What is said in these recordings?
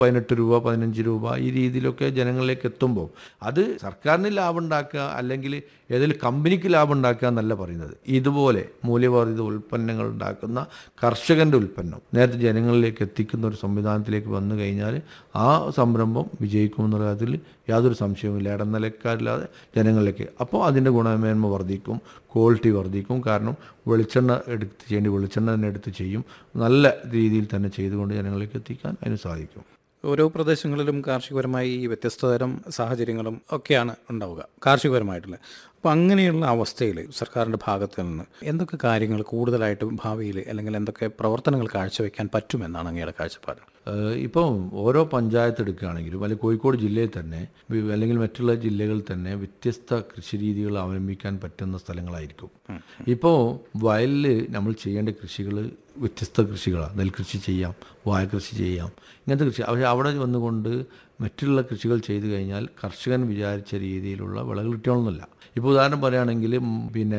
പതിനെട്ട് രൂപ പതിനഞ്ച് രൂപ ഈ രീതിയിലൊക്കെ ജനങ്ങളിലേക്ക് എത്തുമ്പോൾ അത് സർക്കാരിന് ലാഭം ഉണ്ടാക്കുക അല്ലെങ്കിൽ ഏതെങ്കിലും കമ്പനിക്ക് ലാഭം ഉണ്ടാക്കുക എന്നല്ല പറയുന്നത് ഇതുപോലെ മൂല്യവർദ്ധിത ഉൽപ്പന്നങ്ങൾ ഉണ്ടാക്കുന്ന കർഷകൻ്റെ ഉൽപ്പന്നം നേരത്തെ ജനങ്ങളിലേക്ക് എത്തിക്കുന്ന ഒരു സംവിധാനത്തിലേക്ക് വന്നു കഴിഞ്ഞാൽ ആ സംരംഭം വിജയിക്കുമെന്നുള്ള കാര്യത്തിൽ യാതൊരു സംശയവുമില്ല ഇടനിലക്കാരില്ലാതെ ജനങ്ങളിലേക്ക് അപ്പോൾ അതിൻ്റെ ഗുണമേന്മ വർദ്ധിക്കും ക്വാളിറ്റി വർദ്ധിക്കും കാരണം വെളിച്ചെണ്ണ എടുത്ത് ചെയ്യേണ്ടി വെളിച്ചെണ്ണ തന്നെ എടുത്ത് ചെയ്യും നല്ല രീതിയിൽ തന്നെ ചെയ്തുകൊണ്ട് ജനങ്ങളിലേക്ക് എത്തിക്കാൻ അതിന് സാധിക്കും ഓരോ പ്രദേശങ്ങളിലും കാർഷികപരമായി ഈ വ്യത്യസ്ത തരം സാഹചര്യങ്ങളും ഒക്കെയാണ് ഉണ്ടാവുക കാർഷികപരമായിട്ടുള്ള അപ്പോൾ അങ്ങനെയുള്ള അവസ്ഥയിൽ സർക്കാരിൻ്റെ ഭാഗത്ത് നിന്ന് എന്തൊക്കെ കാര്യങ്ങൾ കൂടുതലായിട്ട് ഭാവിയിൽ അല്ലെങ്കിൽ എന്തൊക്കെ പ്രവർത്തനങ്ങൾ കാഴ്ചവെക്കാൻ പറ്റുമെന്നാണ് അങ്ങയുടെ കാഴ്ചപ്പാട് ഏഹ് ഇപ്പം ഓരോ പഞ്ചായത്ത് എടുക്കുകയാണെങ്കിലും അല്ലെങ്കിൽ കോഴിക്കോട് ജില്ലയിൽ തന്നെ വി- അല്ലെങ്കിൽ മറ്റുള്ള ജില്ലകളിൽ തന്നെ വ്യത്യസ്ത കൃഷി രീതികൾ അവലംബിക്കാൻ പറ്റുന്ന സ്ഥലങ്ങളായിരിക്കും ഇപ്പോൾ വയലിൽ നമ്മൾ ചെയ്യേണ്ട കൃഷികൾ വ്യത്യസ്ത കൃഷികളാണ് നെൽകൃഷി ചെയ്യാം വാഴ കൃഷി ചെയ്യാം ഇങ്ങനത്തെ കൃഷി പക്ഷേ അവിടെ വന്നുകൊണ്ട് മറ്റുള്ള കൃഷികൾ ചെയ്തു കഴിഞ്ഞാൽ കർഷകൻ വിചാരിച്ച രീതിയിലുള്ള വിളകൾ കിട്ടണമെന്നില്ല ഇപ്പോൾ ഉദാഹരണം പറയുകയാണെങ്കിൽ ഉം, പിന്നെ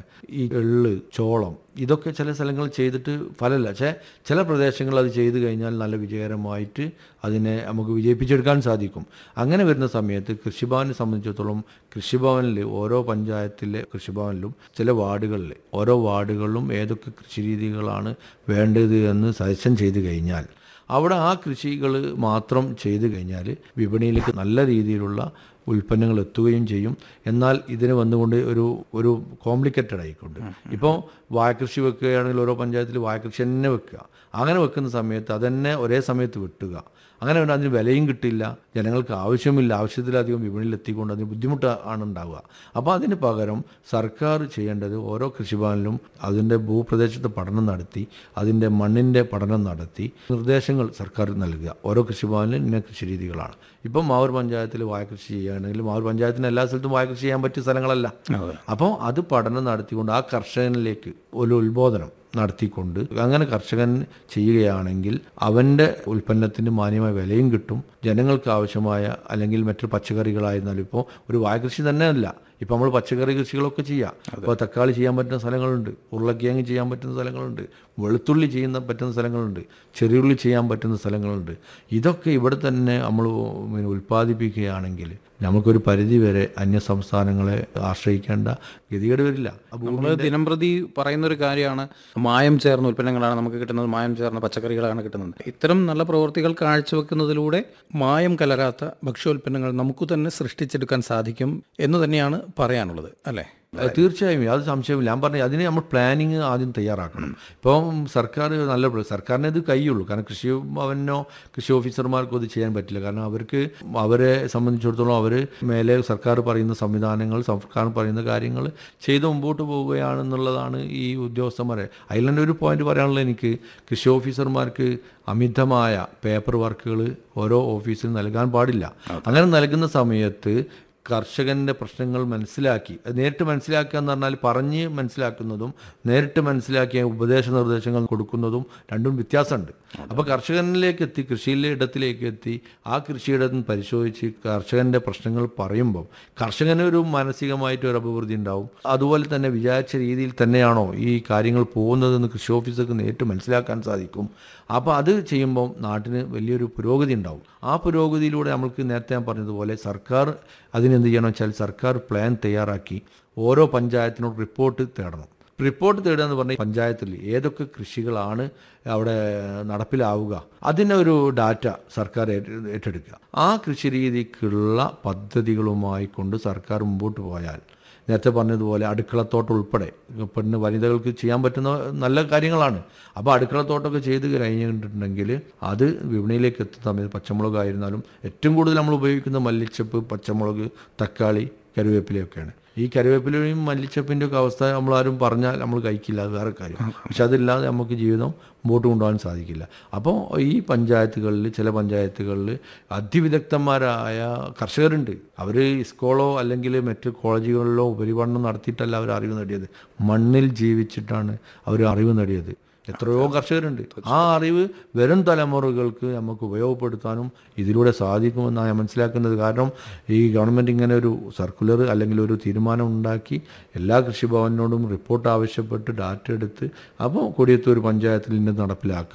ഈ എള്ള് ചോളം ഇതൊക്കെ ചില സ്ഥലങ്ങളിൽ ചെയ്തിട്ട് ഫലമില്ല പക്ഷേ ചില പ്രദേശങ്ങളിൽ അത് ചെയ്തു കഴിഞ്ഞാൽ നല്ല വിജയകരമായിട്ട് അതിനെ നമുക്ക് വിജയിപ്പിച്ചെടുക്കാൻ സാധിക്കും അങ്ങനെ വരുന്ന സമയത്ത് കൃഷിഭവനെ സംബന്ധിച്ചിടത്തോളം കൃഷിഭവനിൽ ഓരോ പഞ്ചായത്തിലെ കൃഷിഭവനിലും ചില വാർഡുകളിൽ ഓരോ വാർഡുകളിലും ഏതൊക്കെ കൃഷി രീതികളാണ് വേണ്ടത് എന്ന് സജഷൻ ചെയ്തു കഴിഞ്ഞാൽ അവിടെ ആ കൃഷികൾ മാത്രം ചെയ്തു കഴിഞ്ഞാൽ വിപണിയിലേക്ക് നല്ല രീതിയിലുള്ള ഉൽപ്പന്നങ്ങൾ എത്തുകയും ചെയ്യും എന്നാൽ ഇതിന് വന്നുകൊണ്ട് ഒരു ഒരു കോംപ്ലിക്കേറ്റഡ് ആയിക്കൊണ്ട് ഇപ്പോൾ വാഴക്കൃഷി വെക്കുകയാണെങ്കിൽ ഓരോ പഞ്ചായത്തിൽ വാഴക്കൃഷി തന്നെ വെക്കുക അങ്ങനെ വെക്കുന്ന സമയത്ത് അതന്നെ ഒരേ സമയത്ത് വെട്ടുക അങ്ങനെ വേണ്ട അതിന് വിലയും കിട്ടില്ല ജനങ്ങൾക്ക് ആവശ്യമില്ല ആവശ്യത്തിലധികം വിപണിയിൽ എത്തിക്കൊണ്ട് അതിന് ബുദ്ധിമുട്ട് ആണ് ഉണ്ടാവുക അപ്പോൾ അതിന് പകരം സർക്കാർ ചെയ്യേണ്ടത് ഓരോ കൃഷിഭവനിലും അതിൻ്റെ ഭൂപ്രദേശത്തെ പഠനം നടത്തി അതിൻ്റെ മണ്ണിൻ്റെ പഠനം നടത്തി നിർദ്ദേശങ്ങൾ സർക്കാർ നൽകുക ഓരോ കൃഷിഭവനിലും ഇന്ന കൃഷി രീതികളാണ് ഇപ്പം മാവൂർ പഞ്ചായത്തിൽ വാഴ കൃഷി ചെയ്യുകയാണെങ്കിൽ മാവൂർ പഞ്ചായത്തിന് എല്ലാ സ്ഥലത്തും വാഴ കൃഷി ചെയ്യാൻ പറ്റിയ സ്ഥലങ്ങളല്ല അപ്പോൾ അത് പഠനം നടത്തിക്കൊണ്ട് ആ കർഷകനിലേക്ക് ഒരു ഉത്ബോധനം നടത്തിക്കൊണ്ട് അങ്ങനെ കർഷകൻ ചെയ്യുകയാണെങ്കിൽ അവൻ്റെ ഉൽപ്പന്നത്തിന് മാന്യമായ വിലയും കിട്ടും ജനങ്ങൾക്ക് ആവശ്യമായ അല്ലെങ്കിൽ മറ്റു പച്ചക്കറികളായിരുന്നാലും ഇപ്പോൾ ഒരു വാഴകൃഷി തന്നെയല്ല ഇപ്പോൾ നമ്മൾ പച്ചക്കറി കൃഷികളൊക്കെ ചെയ്യാം ഇപ്പോൾ തക്കാളി ചെയ്യാൻ പറ്റുന്ന സ്ഥലങ്ങളുണ്ട് ഉരുളക്കിഴങ്ങ് ചെയ്യാൻ പറ്റുന്ന സ്ഥലങ്ങളുണ്ട് വെളുത്തുള്ളി ചെയ്യുന്ന പറ്റുന്ന സ്ഥലങ്ങളുണ്ട് ചെറിയുള്ളി ചെയ്യാൻ പറ്റുന്ന സ്ഥലങ്ങളുണ്ട് ഇതൊക്കെ ഇവിടെ തന്നെ നമ്മൾ പിന്നെ ഉൽപ്പാദിപ്പിക്കുകയാണെങ്കിൽ നമുക്കൊരു പരിധി വരെ അന്യ സംസ്ഥാനങ്ങളെ ആശ്രയിക്കേണ്ട ഗതികേട് വരില്ല ആ ഭൂമി നമ്മൾ ദിനംപ്രതി പറയുന്ന ഒരു കാര്യമാണ് മായം ചേർന്ന ഉൽപ്പന്നങ്ങളാണ് നമുക്ക് കിട്ടുന്നത് മായം ചേർന്ന പച്ചക്കറികളാണ് കിട്ടുന്നത് ഇത്തരം നല്ല പ്രവൃത്തികൾ കാഴ്ചവെക്കുന്നതിലൂടെ മായം കലരാത്ത ഭക്ഷ്യോൽപ്പന്നങ്ങൾ നമുക്ക് തന്നെ സൃഷ്ടിച്ചെടുക്കാൻ സാധിക്കും എന്ന് തന്നെയാണ് പറയാനുള്ളത് അല്ലേ അത് തീർച്ചയായും യാതൊരു സംശയമില്ല ഞാൻ പറഞ്ഞു അതിന് നമ്മൾ പ്ലാനിങ് ആദ്യം തയ്യാറാക്കണം ഇപ്പം സർക്കാർ നല്ല പ്ര- സർക്കാരിന് ഇത് കൈയുള്ളൂ കാരണം കൃഷി ഭവനോ കൃഷി ഓഫീസർമാർക്കോ ഇത് ചെയ്യാൻ പറ്റില്ല കാരണം അവർക്ക് അവരെ സംബന്ധിച്ചിടത്തോളം അവർ മേലെ സർക്കാർ പറയുന്ന സംവിധാനങ്ങൾ സർക്കാർ പറയുന്ന കാര്യങ്ങൾ ചെയ്ത് മുമ്പോട്ട് പോവുകയാണെന്നുള്ളതാണ് ഈ ഉദ്യോഗസ്ഥന്മാരെ അതിൽ തന്നെ ഒരു പോയിന്റ് പറയാനുള്ളത് എനിക്ക് കൃഷി ഓഫീസർമാർക്ക് അമിതമായ പേപ്പർ വർക്കുകൾ ഓരോ ഓഫീസിൽ നൽകാൻ പാടില്ല അങ്ങനെ നൽകുന്ന സമയത്ത് കർഷകൻ്റെ പ്രശ്നങ്ങൾ മനസ്സിലാക്കി അത് നേരിട്ട് മനസ്സിലാക്കുക എന്ന് പറഞ്ഞാൽ പറഞ്ഞ് മനസ്സിലാക്കുന്നതും നേരിട്ട് മനസ്സിലാക്കിയ ഉപദേശ നിർദ്ദേശങ്ങൾ കൊടുക്കുന്നതും രണ്ടും വ്യത്യാസമുണ്ട് അപ്പോൾ കർഷകനിലേക്ക് എത്തി കൃഷിയിലെ ഇടത്തിലേക്ക് എത്തി ആ കൃഷിയിടം പരിശോധിച്ച് കർഷകൻ്റെ പ്രശ്നങ്ങൾ പറയുമ്പോൾ കർഷകന് ഒരു മാനസികമായിട്ട് ഒരു അഭിവൃദ്ധി ഉണ്ടാവും അതുപോലെ തന്നെ വിചാരിച്ച രീതിയിൽ തന്നെയാണോ ഈ കാര്യങ്ങൾ പോകുന്നതെന്ന് കൃഷി ഓഫീസർക്ക് നേരിട്ട് മനസ്സിലാക്കാൻ സാധിക്കും അപ്പോൾ അത് ചെയ്യുമ്പോൾ നാട്ടിന് വലിയൊരു പുരോഗതി ഉണ്ടാവും ആ പുരോഗതിയിലൂടെ നമ്മൾക്ക് നേരത്തെ ഞാൻ പറഞ്ഞതുപോലെ സർക്കാർ അതിനെന്ത് ചെയ്യണം വെച്ചാൽ സർക്കാർ പ്ലാൻ തയ്യാറാക്കി ഓരോ പഞ്ചായത്തിനോട് റിപ്പോർട്ട് തേടണം റിപ്പോർട്ട് തേടുക എന്ന് പറഞ്ഞാൽ പഞ്ചായത്തിൽ ഏതൊക്കെ കൃഷികളാണ് അവിടെ നടപ്പിലാവുക അതിനൊരു ഡാറ്റ സർക്കാർ ഏറ്റ- ഏറ്റെടുക്കുക ആ കൃഷി രീതിക്കുള്ള പദ്ധതികളുമായി കൊണ്ട് സർക്കാർ മുമ്പോട്ട് പോയാൽ നേരത്തെ പറഞ്ഞതുപോലെ അടുക്കളത്തോട്ടം ഉൾപ്പെടെ പെണ്ണ് വനിതകൾക്ക് ചെയ്യാൻ പറ്റുന്ന നല്ല കാര്യങ്ങളാണ് അപ്പോൾ അടുക്കളത്തോട്ടമൊക്കെ ചെയ്ത് കഴിഞ്ഞിട്ടുണ്ടെങ്കിൽ അത് വിപണിയിലേക്ക് എത്തുന്ന സമയത്ത് പച്ചമുളകായിരുന്നാലും ഏറ്റവും കൂടുതൽ നമ്മൾ ഉപയോഗിക്കുന്ന മല്ലിച്ചപ്പ് പച്ചമുളക് തക്കാളി കരുവേപ്പിലയൊക്കെയാണ് ഈ കരുവേപ്പിലയും മല്ലിച്ചപ്പിൻ്റെ ഒക്കെ അവസ്ഥ നമ്മളാരും പറഞ്ഞാൽ നമ്മൾ കഴിക്കില്ല അത് വേറെ കാര്യം പക്ഷെ അതില്ലാതെ നമുക്ക് ജീവിതം മുമ്പോട്ട് കൊണ്ടുപോകാൻ സാധിക്കില്ല അപ്പോൾ ഈ പഞ്ചായത്തുകളിൽ ചില പഞ്ചായത്തുകളിൽ അതിവിദഗ്ധന്മാരായ കർഷകരുണ്ട് അവർ സ്കൂളോ അല്ലെങ്കിൽ മറ്റ് കോളേജുകളിലോ ഉപരിപഠനം നടത്തിയിട്ടല്ല അവർ അറിവ് നേടിയത് മണ്ണിൽ ജീവിച്ചിട്ടാണ് അവർ അറിവ് നേടിയത് എത്രയോ കർഷകരുണ്ട് ആ അറിവ് വരും തലമുറകൾക്ക് നമുക്ക് ഉപയോഗപ്പെടുത്താനും ഇതിലൂടെ സാധിക്കുമെന്നാണ് ഞാൻ മനസ്സിലാക്കുന്നത് കാരണം ഈ ഗവൺമെൻറ് ഇങ്ങനെ ഒരു സർക്കുലർ അല്ലെങ്കിൽ ഒരു തീരുമാനം ഉണ്ടാക്കി എല്ലാ കൃഷിഭവനോടും റിപ്പോർട്ട് ആവശ്യപ്പെട്ട് ഡാറ്റ എടുത്ത് അപ്പോൾ കൊടിയത്തൂർ പഞ്ചായത്തിൽ ഇന്ന് നടപ്പിലാക്കാം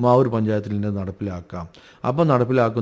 മാവൂർ പഞ്ചായത്തിൽ നിന്ന് നടപ്പിലാക്കാം അപ്പോൾ നടപ്പിലാക്കുന്ന